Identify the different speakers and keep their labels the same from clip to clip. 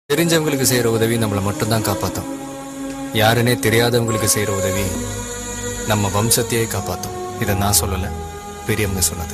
Speaker 1: தெரிஞ்சவங்களுக்கு செய்யற உதவி நம்மளை மட்டும்தான் காப்பாத்தும் யாருன்னே தெரியாதவங்களுக்கு செய்யற உதவி நம்ம வம்சத்தையே காப்பாத்தும் இதை நான் சொல்லல பெரியவங்க சொன்னது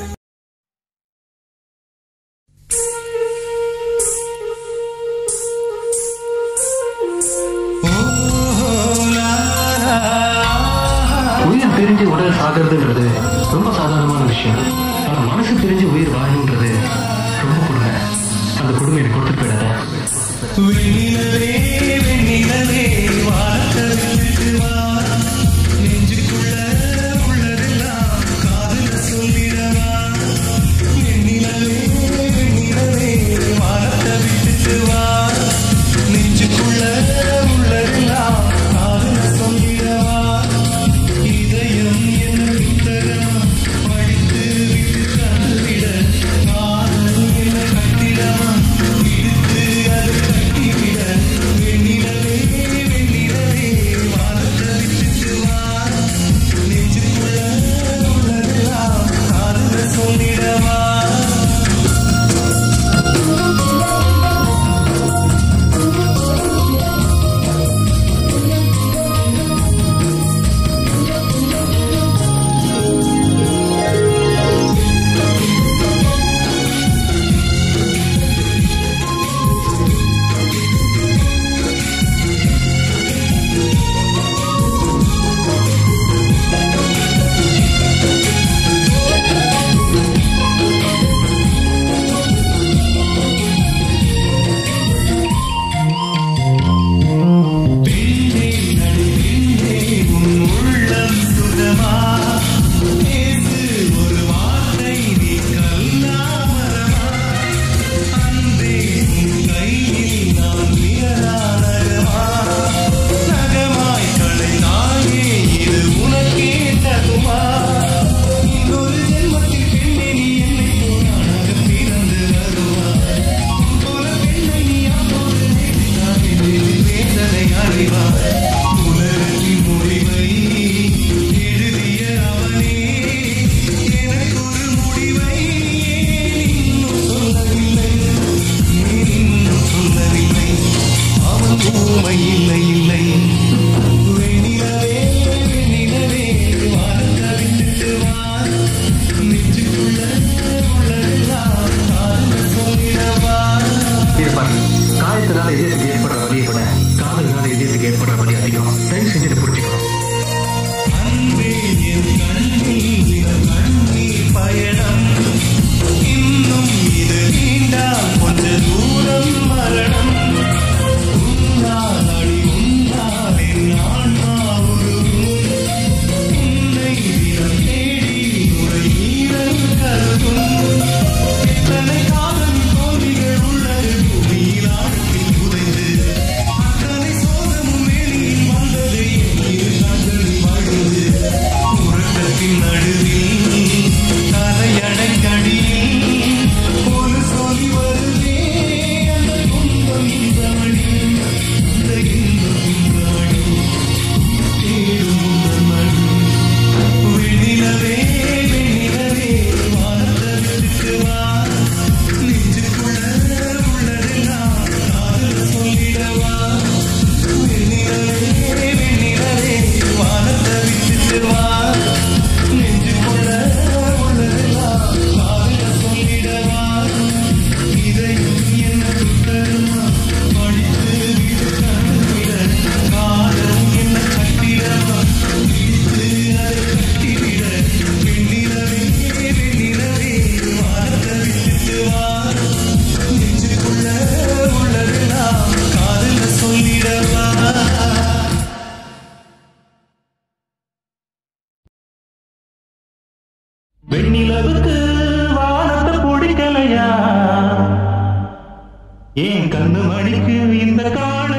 Speaker 2: உயிர் பிரிஞ்சு உடல் சாகிறதுன்றது ரொம்ப சாதாரணமான விஷயம் ஆனா மனசு பிரிஞ்சு உயிர் வாழணுன்றது ரொம்ப கொடுமை அந்த கொடுமை எனக்கு கொடுத்து போயிடாத
Speaker 3: வெண்ணிலவே வெண்ணிலவே வானத்தவிட்டு வா நெஞ்சுக்குள்ள உள்ளதெல்லாம் காதுல சொல்லிடவா வெண்ணிலவே வெண்ணிலவே வானத்தை விட்டுட்டு வா நெஞ்சுக்குள்ள உள்ளதெல்லாம் காதுல சொல்லிடவா இதயம் என்ன புத்தகம் படித்து விட்டு தந்துவிட காதல் என்ன கட்டிடம் இழுத்து அது கட்டிவிட வெண்ணிலவே வெண்ணிலவே வானத்தை விட்டுட்டு வா நெஞ்சுக்குள்ள உள்ளதெல்லாம் காதுல சொல்லிடவா பெண்ணே நடுவிலே உன் உள்ளம் சுகமா பேசு ஒரு வார்த்தை நீ கல்லாமரமா அன்பே உன் கையில் நான் விரலானரமா நகமாய் களைந்தாயே இது உனக்கே தகுமா இன்னொரு ஜென்மத்தில் பெண்ணே நீ என்னை போனாக பிறந்து வருவாய் போல பெண்ணை நீ அப்போது நேசித்தாய் வேதனை அறிவாய் உலகின் முடிவை எழுதிய அவனே எனக்கு ஒரு முடிவை ஏன் இன்னும் சொல்லவில்லை ஏன் இன்னும் சொல்லவில்லை அவன் ஊமை இல்லை இல்லை வெண்ணிலவே வெண்ணிலவே வானத்தை விட்டுட்டு வா நெஞ்சுக்குள்ள உள்ளதெல்லாம் காதல் சொல்லிடவா
Speaker 2: இருப்பாரு காயத்தினால இதயத்துக்கு ஏற்படுற வலியை விட காதல்னால இதயத்துக்கு ஏற்படுற வலி அதிகம் தயவு செஞ்சு இதை புரிஞ்சுக்கணும்
Speaker 3: அன்பே என் கண்ணில் இது கண்ணீர் பயணம் இன்னும் இது நீண்டால் கொஞ்ச தூரம் மரணம் உன்னால் அடி உன்னால் என் ஆன்மா உருகும் உன்னை தினம் தேடி நுரையீரல் கருதும் எத்தனை காதல் தோல்விகள் உள்ளது பூமியில் ஆழத்தில் புதைந்து அத்தனை சோகமும் வெளியில் வந்தது என் இரு கண்களில் வழிந்து உறக்கத்தின் நடுவில் தலையடைக்கடியில் ஒரு சொல்லி வருதே அந்த துன்பம் இந்த மணி அந்த இன்பம் இந்த மணி தேடும் உந்தன் மணி வெண்ணிலவே வெண்ணிலவே வானத்தை விட்டுட்டு வா நெஞ்சுக்குள்ள உள்ளதெல்லாம் காதல் சொல்லிடவா வெண்ணிலவே வெண்ணிலவே வானத்தை விட்டுட்டு வா நெஞ்சுக்குள்ள உள்ளதெல்லாம் காதல் சொல்லிடவா இதையும் என்ன புத்தகமா படித்து விட்டு கண்டுவிட காதல் என்ன கட்டிடமா இழுத்து அதை கட்டிவிட வெண்ணிலவே வெண்ணிலவே வானத்தை விட்டுட்டு வா நெஞ்சுக்குள்ள உள்ளதெல்லாம் காதல சொல்லிடவா வெண்ணிலவுக்கு வானத்தை பிடிக்கலையா ஏன் கண்ணு மணிக்கு இந்த காண